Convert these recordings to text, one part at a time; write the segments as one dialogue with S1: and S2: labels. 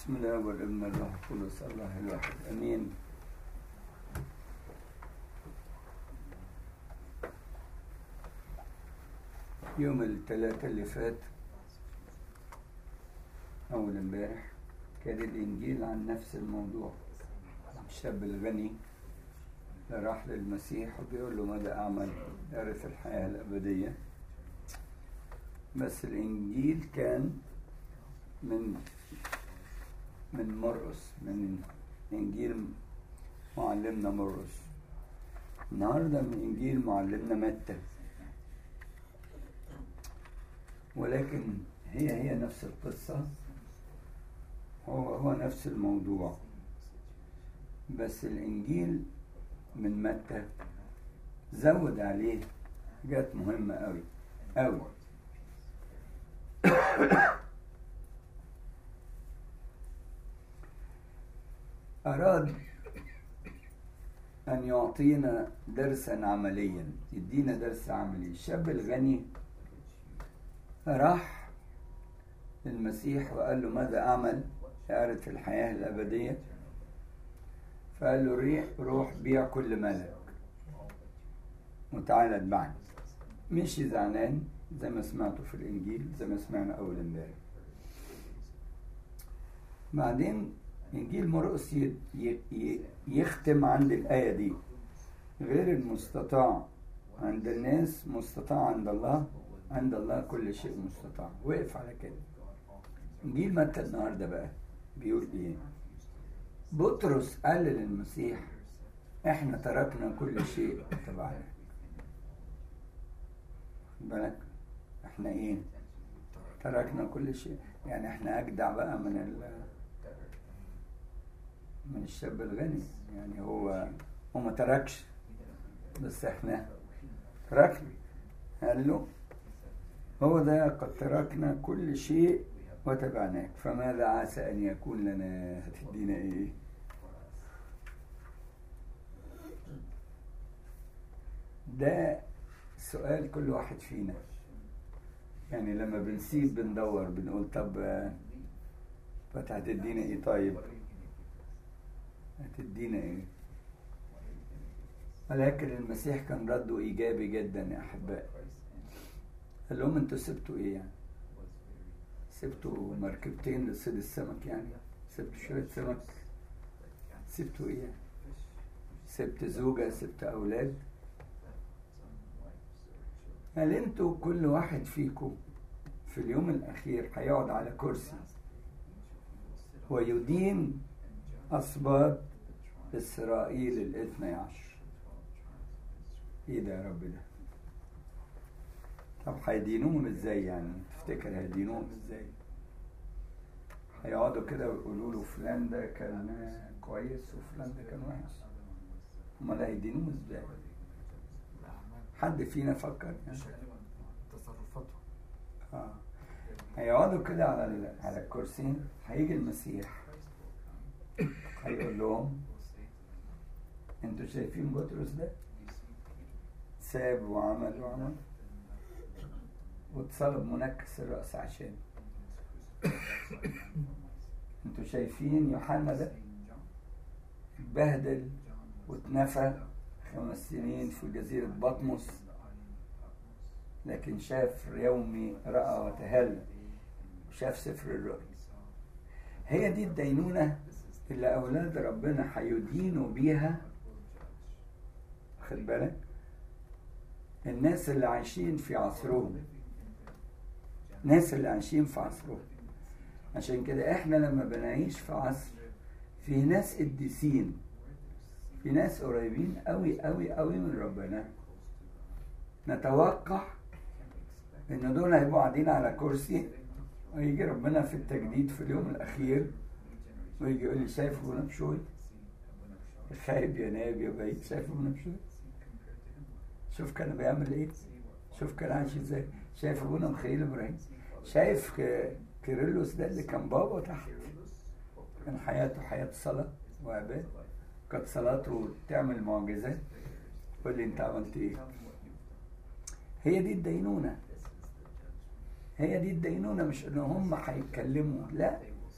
S1: بسم الله والابن الروح القدس الله الواحد امين يوم الثلاثاء اللي فات اول امبارح كان الانجيل عن نفس الموضوع الشاب الغني اللي راح للمسيح وبيقول له ماذا اعمل ارث الحياه الابديه بس الانجيل كان من من مرقس من انجيل معلمنا مرقس النهارده من انجيل معلمنا متى ولكن هي هي نفس القصة هو هو نفس الموضوع بس الإنجيل من متى زود عليه حاجات مهمة أوي أوي أراد أن يعطينا درسا عمليا يدينا درس عملي الشاب الغني راح للمسيح وقال له ماذا أعمل أعرف الحياة الأبدية فقال له ريح روح بيع كل مالك وتعالى اتبعني مشي زعلان زي ما سمعتوا في الإنجيل زي ما سمعنا أول امبارح بعدين إنجيل مرقس يختم عند الآية دي غير المستطاع عند الناس مستطاع عند الله عند الله كل شيء مستطاع وقف على كده انجيل متى النهارده بقى بيقول ايه بطرس قال للمسيح احنا تركنا كل شيء تبعنا بالك احنا ايه تركنا كل شيء يعني احنا اجدع بقى من ال من الشاب الغني يعني هو هو ما تركش بس احنا تركنا قال له هو ده قد تركنا كل شيء وتبعناك فماذا عسى أن يكون لنا هتدينا إيه ده سؤال كل واحد فينا يعني لما بنسيب بندور بنقول طب فانت هتدينا ايه طيب هتدينا ايه ولكن المسيح كان رده ايجابي جدا يا احبائي قال لهم انتوا سبتوا ايه يعني سبتوا مركبتين لصيد السمك يعني سبتوا شوية سمك سبتوا ايه يعني سبت زوجة سبت أولاد هل انتوا كل واحد فيكم في اليوم الأخير هيقعد على كرسي ويدين أسباط إسرائيل الاثني عشر ايه ده يا رب ده طب هيدينوهم ازاي يعني تفتكر هيدينوهم ازاي هيقعدوا كده ويقولوا له فلان ده كان كويس وفلان ده كان وحش امال هيدينوهم ازاي حد فينا فكر يعني
S2: تصرفاته
S1: اه هيقعدوا كده على ال... على الكرسيين هيجي المسيح هيقول لهم انتوا شايفين بطرس ده ساب وعمل وعمل واتصلب منكس الرأس عشان انتوا شايفين يوحنا ده اتبهدل واتنفى خمس سنين في جزيرة بطمس لكن شاف يومي رأى وتهلى وشاف سفر الرؤيا هي دي الدينونة اللي أولاد ربنا هيدينوا بيها خد بالك الناس اللي عايشين في عصرهم الناس اللي عايشين في عصرهم عشان كده احنا لما بنعيش في عصر في ناس قديسين في ناس قريبين قوي قوي قوي من ربنا نتوقع ان دول هيبقوا قاعدين على كرسي ويجي ربنا في التجديد في اليوم الاخير ويجي يقول لي شايف ابو نبشوي خايب يا نايب يا بعيد شايف ابو نبشوي شوف كان بيعمل ايه شوف كان عايش ازاي شايف ابونا مخيل ابراهيم شايف كيرلس ده اللي كان بابا تحت كان حياته حياة صلاة وعبادة كانت صلاته تعمل معجزات قول لي انت عملت ايه هي دي الدينونة هي دي الدينونة مش ان هم هيتكلموا لا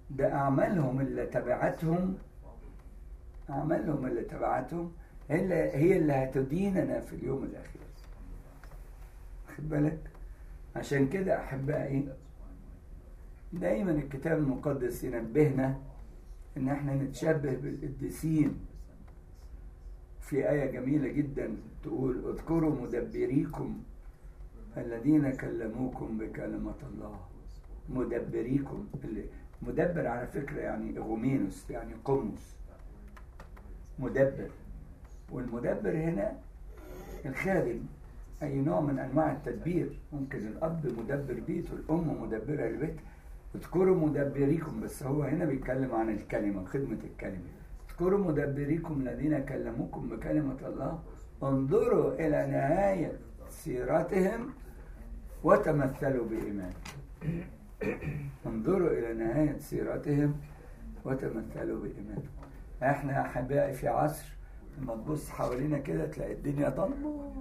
S1: ده أعمالهم اللي تبعتهم أعمالهم اللي تبعتهم هي اللي, هي اللي هتديننا في اليوم الأخير خد بالك عشان كده أحبائي دايما الكتاب المقدس ينبهنا إن احنا نتشبه بالقديسين في آية جميلة جدا تقول اذكروا مدبريكم الذين كلموكم بكلمة الله مدبريكم اللي مدبر على فكرة يعني غومينوس يعني قمص مدبر والمدبر هنا الخادم أي نوع من أنواع التدبير ممكن الأب مدبر بيته الأم مدبرة البيت اذكروا مدبريكم بس هو هنا بيتكلم عن الكلمة خدمة الكلمة اذكروا مدبريكم الذين كلموكم بكلمة الله انظروا إلى نهاية سيرتهم وتمثلوا بإيمان انظروا إلى نهاية سيرتهم وتمثلوا بإيمان احنا يا أحبائي في عصر لما تبص حوالينا كده تلاقي الدنيا ضلمة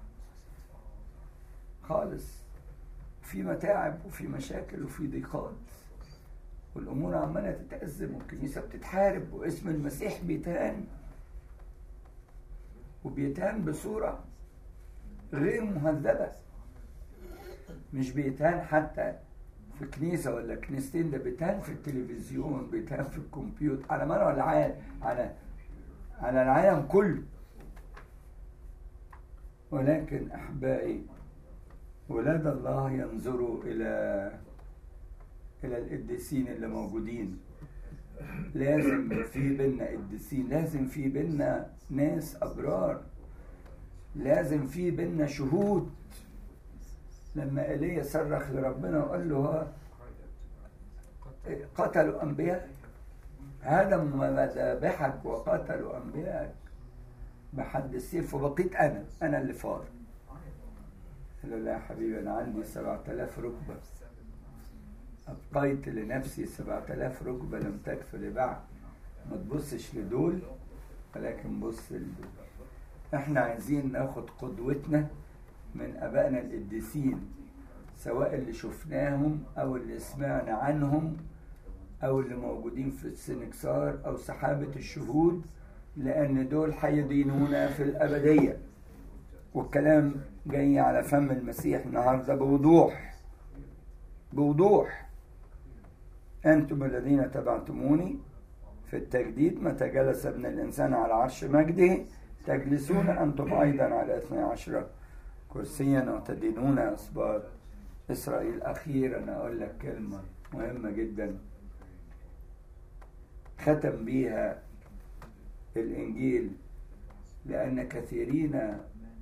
S1: خالص في متاعب وفي مشاكل وفي ضيقات والأمور عمالة تتأزم والكنيسة بتتحارب واسم المسيح بيتهان وبيتهان بصورة غير مهذبة مش بيتهان حتى في كنيسة ولا كنيستين ده بيتهان في التلفزيون بيتهان في الكمبيوتر على مر العالم على على العالم كله ولكن أحبائي ولاد الله ينظروا إلى إلى القديسين اللي موجودين لازم في بينا قديسين لازم في بينا ناس أبرار لازم في بينا شهود لما ايليا صرخ لربنا وقال له قتلوا انبياء هدموا مذابحك وقتلوا انبياءك بحد السيف وبقيت انا انا اللي فار قال له لا يا حبيبي انا عندي سبعة آلاف ركبة أبقيت لنفسي سبعة آلاف ركبة لم تكفي لبعض ما تبصش لدول ولكن بص لدول احنا عايزين ناخد قدوتنا من أبائنا القديسين سواء اللي شفناهم أو اللي سمعنا عنهم أو اللي موجودين في السنكسار أو سحابة الشهود لأن دول هيدينونا في الأبدية والكلام جاي على فم المسيح النهاردة بوضوح بوضوح أنتم الذين تبعتموني في التجديد متى جلس ابن الإنسان على عرش مجده تجلسون أنتم أيضا على اثني عشر كرسيا وتدينون أسباط إسرائيل أخيرا أقول لك كلمة مهمة جدا ختم بيها الإنجيل لأن كثيرين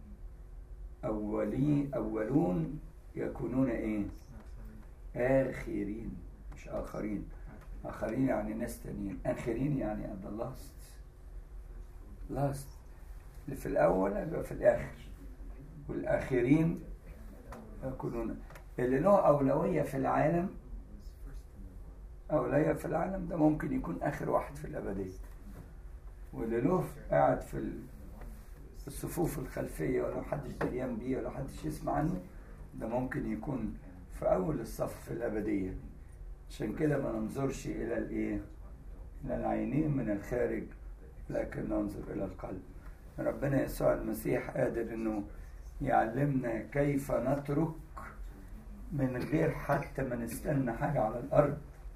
S1: أولي أولون يكونون إيه؟ آخرين مش آخرين آخرين يعني ناس تانيين آخرين يعني at the last last اللي في الأول يبقى في الآخر والآخرين يكونون اللي له أولوية في العالم أولوية في العالم ده ممكن يكون آخر واحد في الأبدية واللي له قاعد في الصفوف الخلفية ولا محدش دريان بيه ولا محدش يسمع عنه ده ممكن يكون في أول الصف في الأبدية عشان كده ما ننظرش إلى الإيه؟ إلى العينين من الخارج لكن ننظر إلى القلب ربنا يسوع المسيح قادر إنه يعلمنا كيف نترك من غير حتى ما نستنى حاجة على الأرض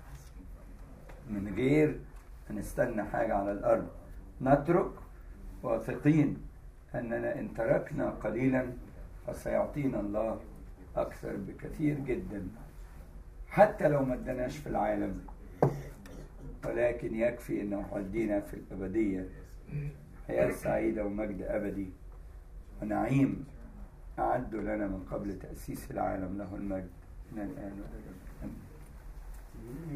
S1: من غير ما نستنى حاجة على الأرض نترك واثقين أننا إن تركنا قليلا فسيعطينا الله أكثر بكثير جدا حتى لو ما ادناش في العالم ولكن يكفي أنه يودينا في الأبدية حياة سعيدة ومجد أبدي ونعيم أعد لنا من قبل تأسيس العالم له المجد من الآن والأبد